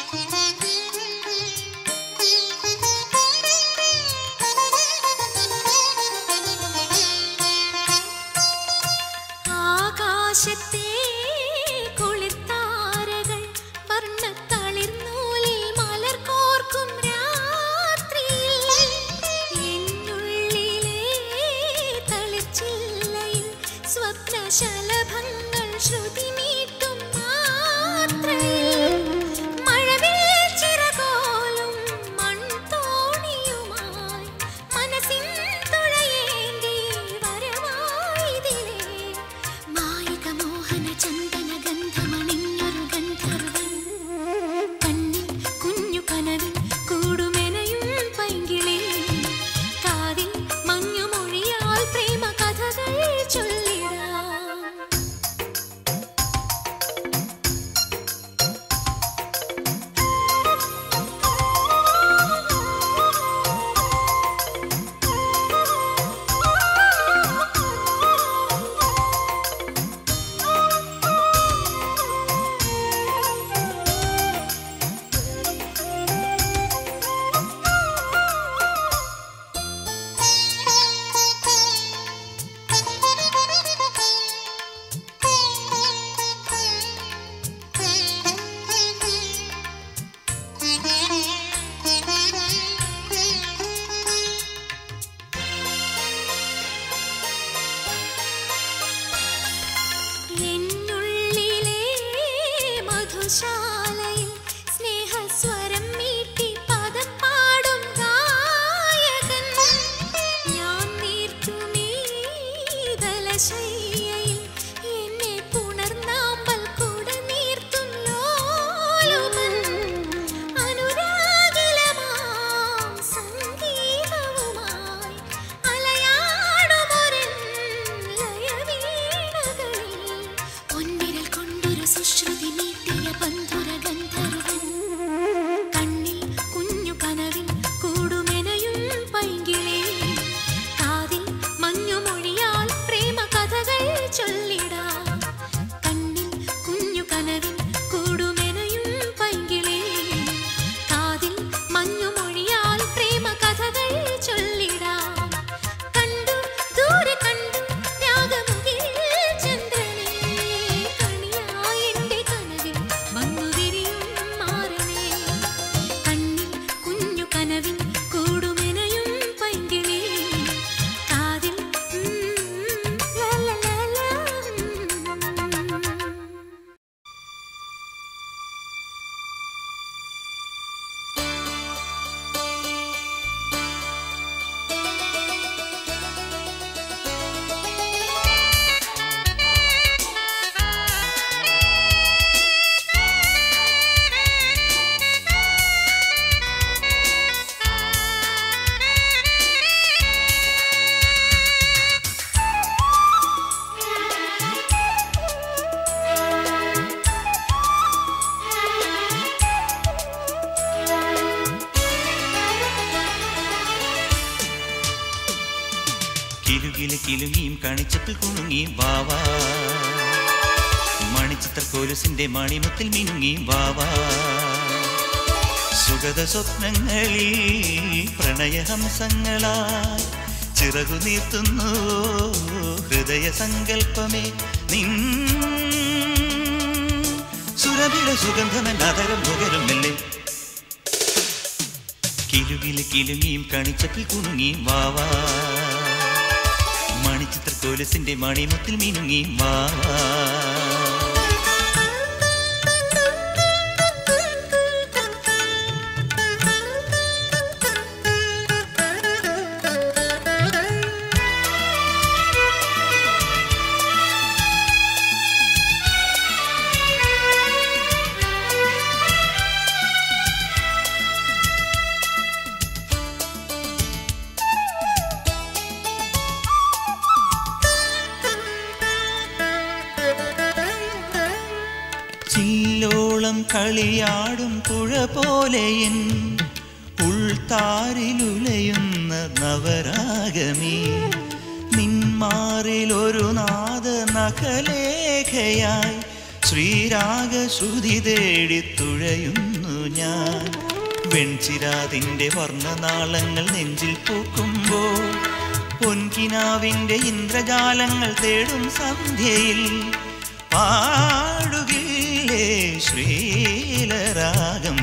ആകാശത്തെ കുളിർത്താരകൾ വർണ്ണത്തളിർനൂലിൽ മലർ കോർക്കും രാത്രിയിൽ എന്നുള്ളിലെ തളിർച്ചില്ലയിൽ സ്വപ്നശലഭങ്ങൾ ശ്രുതി മീട്ടും മാത്രയിൽ മഴവിൽ ചിറകോലും മൺതോണിയുമായി മനസ്സിൻ തുഴയേന്തി വരവായിതിലേ മായിക മോഹന ചന്ദന ഗന്ധമണിഞ്ഞൊരു ഗന്ധർവൻ കണ്ണിൽ കുഞ്ഞു കനവിൽ കൂടുമെനയും പൈങ്കിളി കാതിൽ മഞ്ഞുമൊഴിയാൽ പ്രേമ കഥകൾ ചൊല്ലിടാം എന്നുള്ളിലെ മധുശാലയിൽ സ്നേഹസ്വരം മീട്ടി പദം പാടും ഗായകൻ ഞാൻ നീർത്തുമീ ദലശയ്യയിൽ എന്നെ പുണർന്നാമ്പൽ കുട നീർത്തും ലോലുമൻ അനുരാഗിലമാം സംഗീതവുമായി അലയാടുമൊരൻ ലയവീണകളിൽ പൊൻവിരൽ കൊണ്ടൊരു സുശ്രുതി നീട്ടിയ ബന്ധുര ഗന്ധർവൻ കണ്ണിൽ കുഞ്ഞു കനവിൽ കൂടുമെനയും പൈങ്കിളി കാതിൽ മഞ്ഞുമൊഴിയാൽ പ്രേമ കഥകൾ ചൊല്ലിടാം കണ്ണിൽ കുഞ്ഞു കനവിൽ കൂടുമെനയും പൈങ്കിളി കാതിൽ മഞ്ഞുമൊഴിയാൽ പ്രേമ കഥകൾ ചൊല്ലിടാം കണ്ടു ദൂരെ കണ്ടു രാഗമുകിൽ ചന്ദ്രനെ കണിയായി എൻ്റെ കനവിൽ വന്നു വിരിയും മാറണേ കണ്ണിൽ കുഞ്ഞു കനവിൽ കൂടുമെനയും പൈങ്കിളി കാതിൽ ഉം, ലാ, ലാ, ലാ, ലാ, ഉം. കിലുകില് കിലുങ്ങിയും കണിച്ചപ്പിൽ കുണുങ്ങിയും വാവാ മണിച്ചിത്ര കോലുസിന്റെ മണിമുത്തിൽ മിനുങ്ങിയും വാവാ സുഗത സ്വപ്നങ്ങളിൽ പ്രണയഹംസങ്ങളായി ചിറകു നീർത്തുന്നു ഹൃദയ സങ്കല്പമേ നിൻ സുരഭില സുഗന്ധമൻ അതരം മുകരും മെല്ലെ കിലുകില് കിലുങ്ങിയും കണിച്ചപ്പിൽ കുണുങ്ങിയും വാവാ മണിച്ചിത്ര കോലസിന്റെ മണിമുത്തിൽ മിനുങ്ങിയും വാവാ ചില്ലോളം കളിയാടും പുഴ പോലെയൻ ഉൾത്താരിലുലയുന്ന നവരാഗമേ നിന്മാറിൽ ഒരു നാദ നഖലേഖയായി ശ്രീരാഗശ്രുതി തേടി തുഴയുന്നു ഞാൻ വെൺചിരാതിൻ്റെ വർണ്ണനാളങ്ങൾ നെഞ്ചിൽ പൂക്കുമ്പോൾ പൊൻകിനാവിൻ്റെ ഇന്ദ്രജാലങ്ങൾ തേടും സന്ധ്യയിൽ പാടുകില്ലേ ശ്രീലരാഗം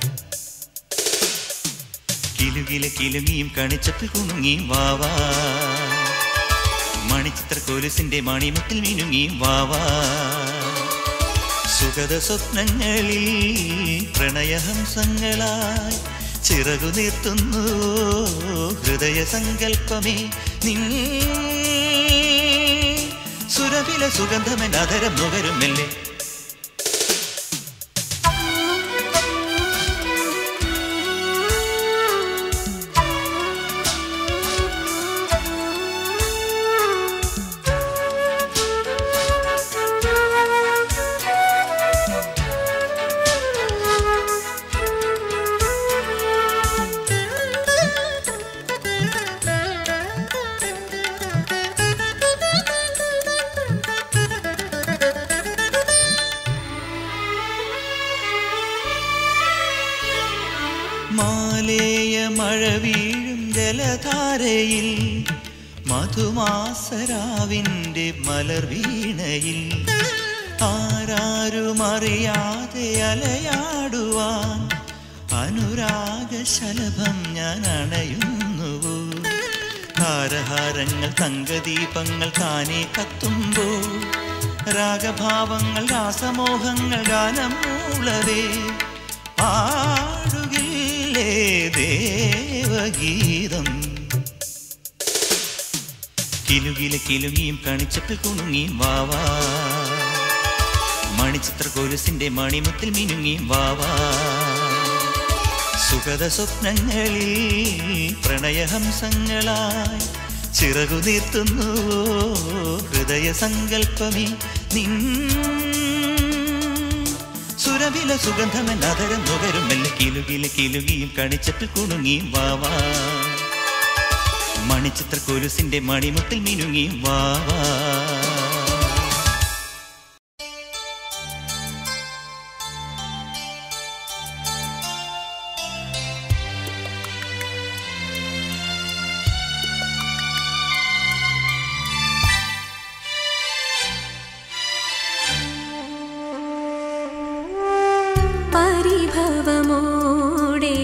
കിലുകില കിലുങ്ങിയും കണിച്ചപ്പിൽ കുണുങ്ങിയും വാവാ മണിച്ചിത്ര കൊലുസിന്റെ മണിമുട്ടിൽ മിനുങ്ങിയും വാവാ സുഗത സ്വപ്നങ്ങളിൽ പ്രണയഹംസങ്ങളായി ചിറകു നിർത്തുന്നു ഹൃദയ സങ്കല്പമേ നിൻ സുരഭില സുഗന്ധമൻ അതരം നുകരും മെല്ലെ മാലേയ മഴ വീഴും ജലധാരയിൽ മധുമാസരാവിൻ്റെ മലർ വീണയിൽ ആരാരുമറിയാതെ അലയാടുവാൻ അനുരാഗ ശലഭം ഞാൻ അണയുന്നുവോ താരഹാരങ്ങൾ തങ്കദീപങ്ങൾ താനേ കത്തുമ്പോൾ രാഗഭാവങ്ങൾ രാസമോഹങ്ങൾ ഗാനം മൂളവേ പാടുകില്ലേ ദേവഗീതം കിലുകില കിലുങ്ങിയും കണിച്ചപ്പിൽ കുണുങ്ങിയും വാവാ മണിച്ചിത്ര കൊലുസിന്റെ മണിമുത്തിൽ മിനുങ്ങിയും വാവാ സുഗത സ്വപ്നങ്ങളിൽ പ്രണയഹംസങ്ങളായി ചിറകു നീർത്തുന്നു ഹൃദയ സങ്കല്പമേ നിൻ സുരവില സുഗന്ധമൻ അതരം നുകരും മെല്ലെ കിലുകില കിലുകിയും കണിച്ചപ്പിൽ കുണുങ്ങിയും വാവാ മണിച്ചിത്ര കൊലുസിന്റെ മണിമുത്തിൽ മിനുങ്ങിയും വാവാ പരിഭവമോടെ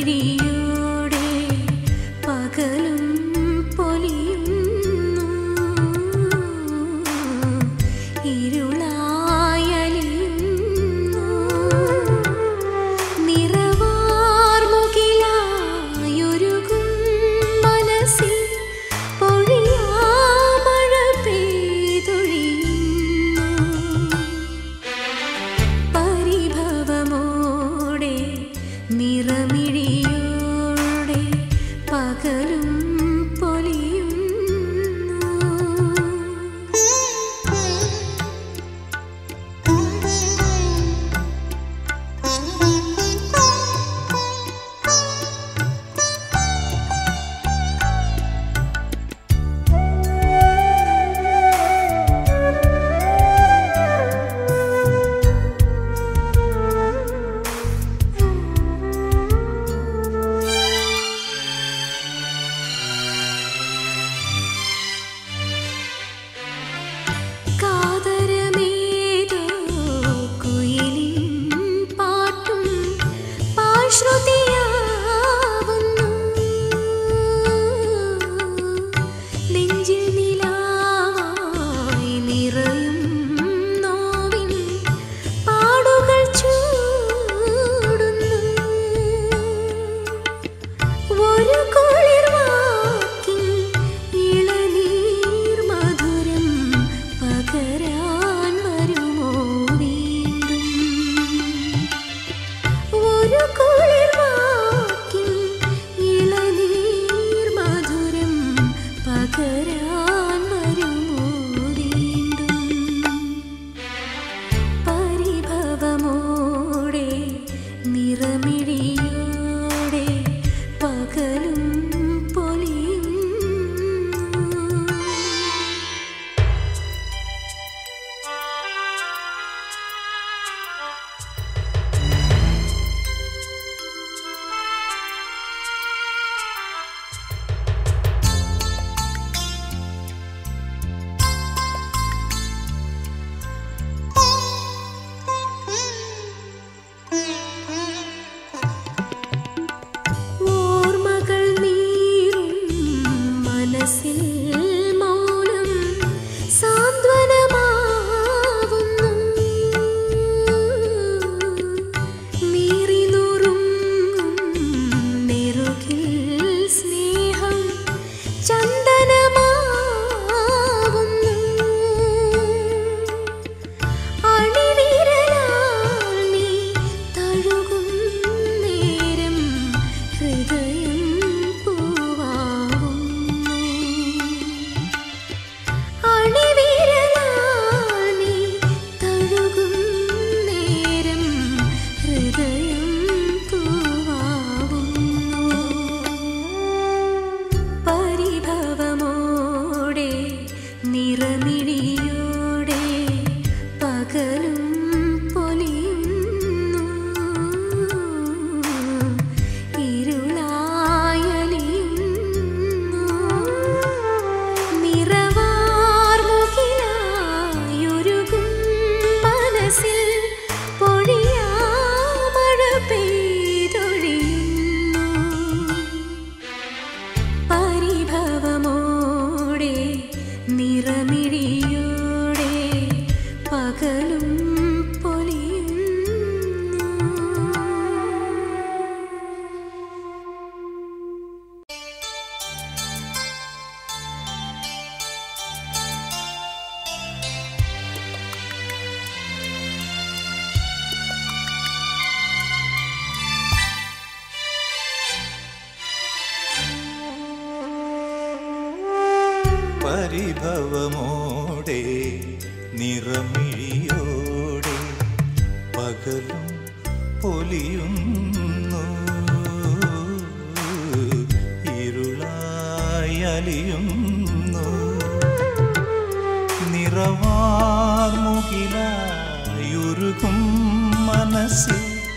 നിറമിഴിയോടെ പകലും പൊലിയുന്നു പകലും പൊലിയുന്നു ഇരുളായി അലിയുന്നു നിറവാർമുകിലായുരുകും മനസ്സിൽ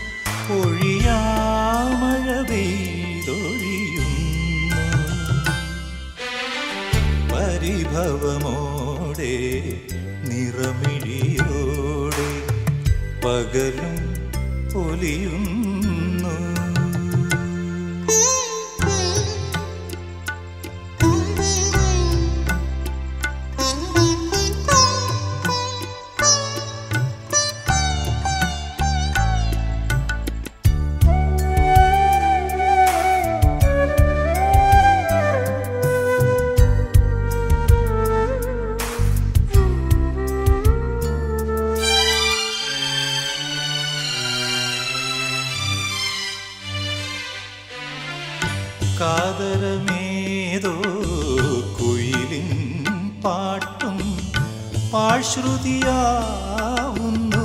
ഒഴിയാമഴ പെയ്തൊഴിയുന്നു പരിഭവമോടെ നിറമിഴിയോടെ പകലും പൊലിയുന്നു കാതരമേതോ കുയിലിൻ പാട്ടും പാഴ്ശ്രുതിയാവുന്നു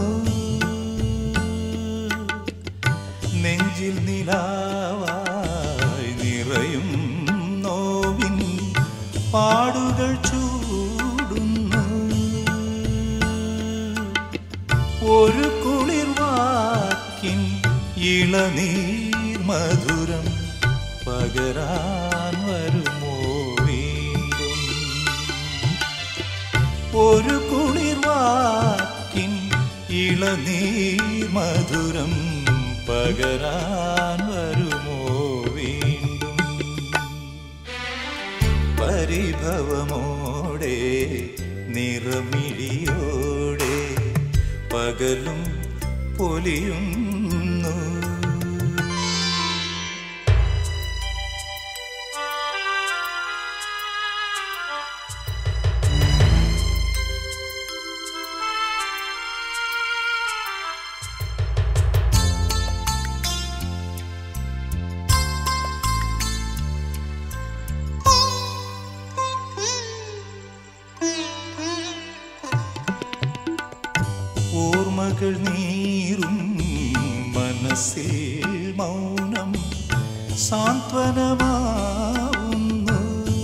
നെഞ്ചിൽ നിലാവായി നിറയും നോവിൻ പാടുകൾ ചൂടുന്നു ഒരു കുളിർവാക്കിൻ ഇളനീർ മധുരം പകരാൻ വരുമോ വീണ്ടും ഒരു കുളിർവാക്കിൻ ഇളനീർ മധുരം പകരാൻ വരുമോ വീണ്ടും പരിഭവമോടെ നിറമിഴിയോടെ പകലും പൊലിയുന്നു ഓർമ്മകൾ നീറും മനസ്സിൽ മൗനം സാന്ത്വനമാവുന്നു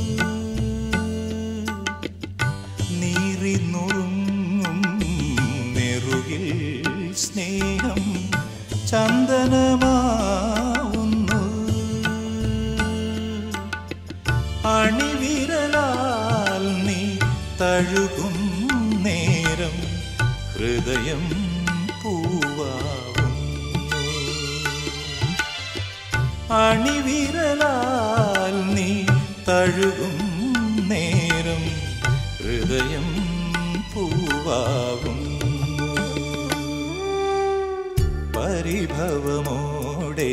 നീറി നുറുങ്ങും നെറുകിൽ സ്നേഹം ചന്ദനമാവുന്നു അണിവിരലാൽ നീ തഴുകും നേരം ഹൃദയം പൂവാവുന്നു അണിവിരലാൽ നീ തഴുകും നേരം ഹൃദയം പൂവാകുന്നു പരിഭവമോടെ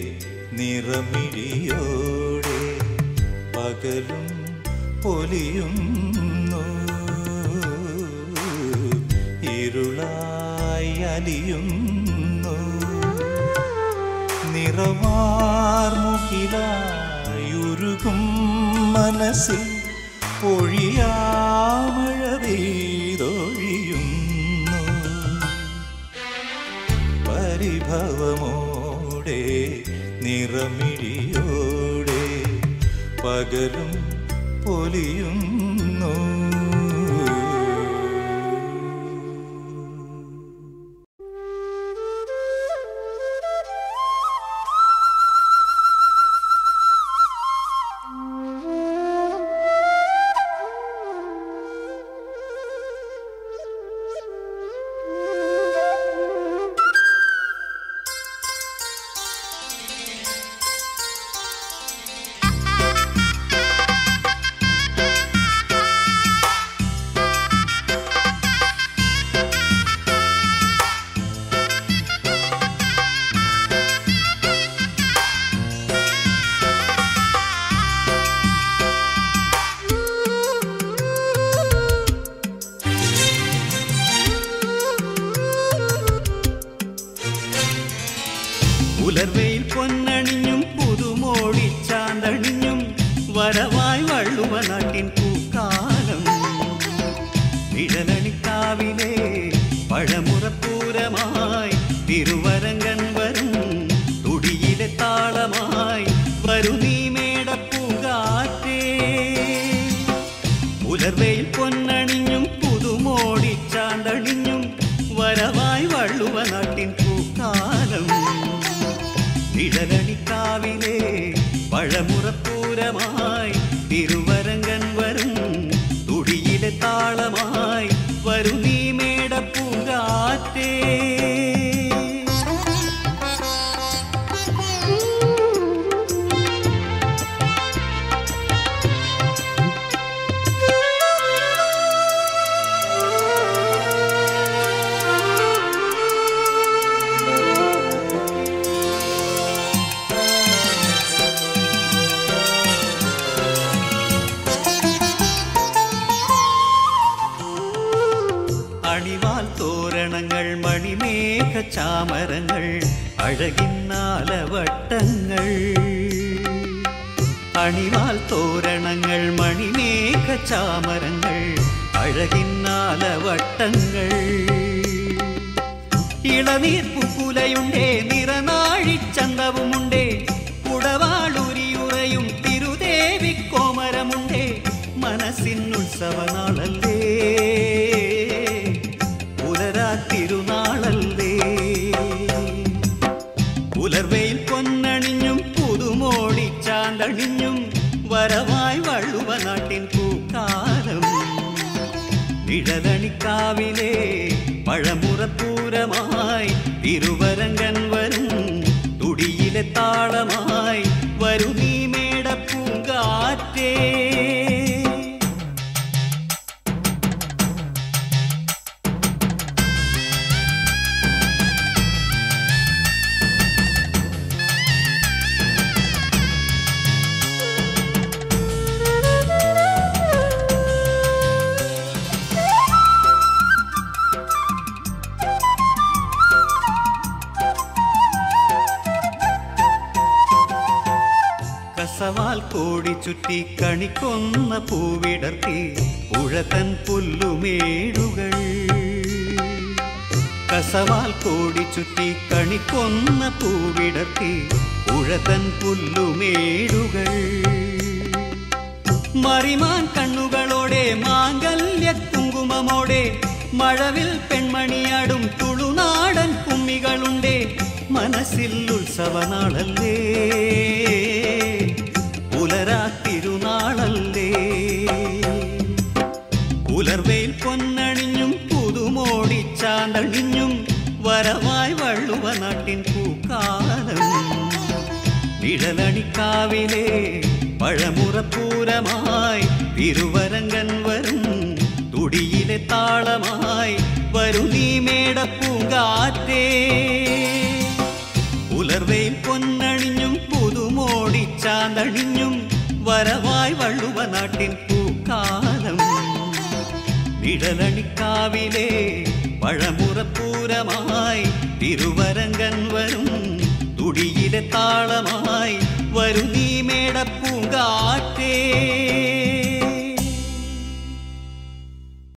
നിറമിഴിയോടെ പകലും പൊലിയുന്നു ഇരുളായി അലിയുന്നു നിറവാർമുകിലായുരുകും മനസ്സിൽ ഒഴിയാമഴ പെയ്തൊഴിയുന്നു പരിഭവമോടെ നിറമിഴിയോടെ പകലും പൊലിയുന്നു പുലർവയിൽ പൊന്നണിഞ്ഞും പുതുമോടിച്ചാന്തണിഞ്ഞും വരവായി വള്ളുവ നാട്ടിൻ പൂക്കാലം നിഴലണിക്കാവിലെ പഴമുറപ്പൂരമായി ചാമരങ്ങൾ അഴകിന്നാലവട്ടങ്ങൾ അണിവാൽ തോരണങ്ങൾ മണിമേഘ ചാമരങ്ങൾ അഴകിന്നാലവട്ടങ്ങൾ ഇളനീർ പുക്കുലയുണ്ടേ നിറനാഴിച്ചന്തവുമുണ്ടേ കുടവാളൂരിയുറയും തിരുദേവി കോമരമുണ്ടേ മനസ്സിനുത്സവനാളല്ലേ പുലരാ തിരുനാളല്ലേ പുലർവയിൽ പൊന്നണിഞ്ഞും പുതുമോടി ചാന്തണിഞ്ഞും വരവായി വള്ളുവ നാട്ടിൻ പൂക്കാലം നിഴലണിക്കാവിലെ പഴമുറപ്പൂരമായി തിരുവരങ്കൻ വരും തുടിയിലെ താളമായി വരു നീ മേടപ്പൂങ്കാറ്റേ കസവാൽ കോടി ചുറ്റി കണിക്കൊന്ന പൂവിടർത്തി ഉഴതൻ പുല്ലുമേടുകൾ കസവാൽ കോടി ചുറ്റി കണിക്കൊന്ന പൂവിടർത്തി ഉഴതൻ പുല്ലുമേടുകൾ മറിമാൻ കണ്ണുകളോടെ മാംഗല്യ കുങ്കുമമോടെ മഴവിൽ പെൺമണിയാടും തുളുനാടൻ കുമ്മികളുണ്ടേ മനസ്സിൽ ഉത്സവനാളല്ലേ പുലരാ തിരുനാളല്ലേ പുലർവയിൽ പൊന്നണിഞ്ഞും പുതുമോടി ചാന്തണിഞ്ഞും വരവായി വള്ളുവ നാട്ടിൻ പൂക്കാലം നിഴലണിക്കാവിലെ പഴമുറപ്പൂരമായി തിരുവരങ്കൻ വരും തുടിയിലെ താളമായി വരും നീ മേടപ്പൂങ്കാറ്റേ പുലർവയിൽ പൊന്നണിഞ്ഞും പുതുമോടി ചാന്തണിഞ്ഞും വരവായി വള്ളുവ നാട്ടിൻ പൂക്കാലം നിഴലണിക്കാവിലെ പഴമുറപ്പൂരമായി തിരുവരങ്കൻ വരും തുടിയിലെ താളമായി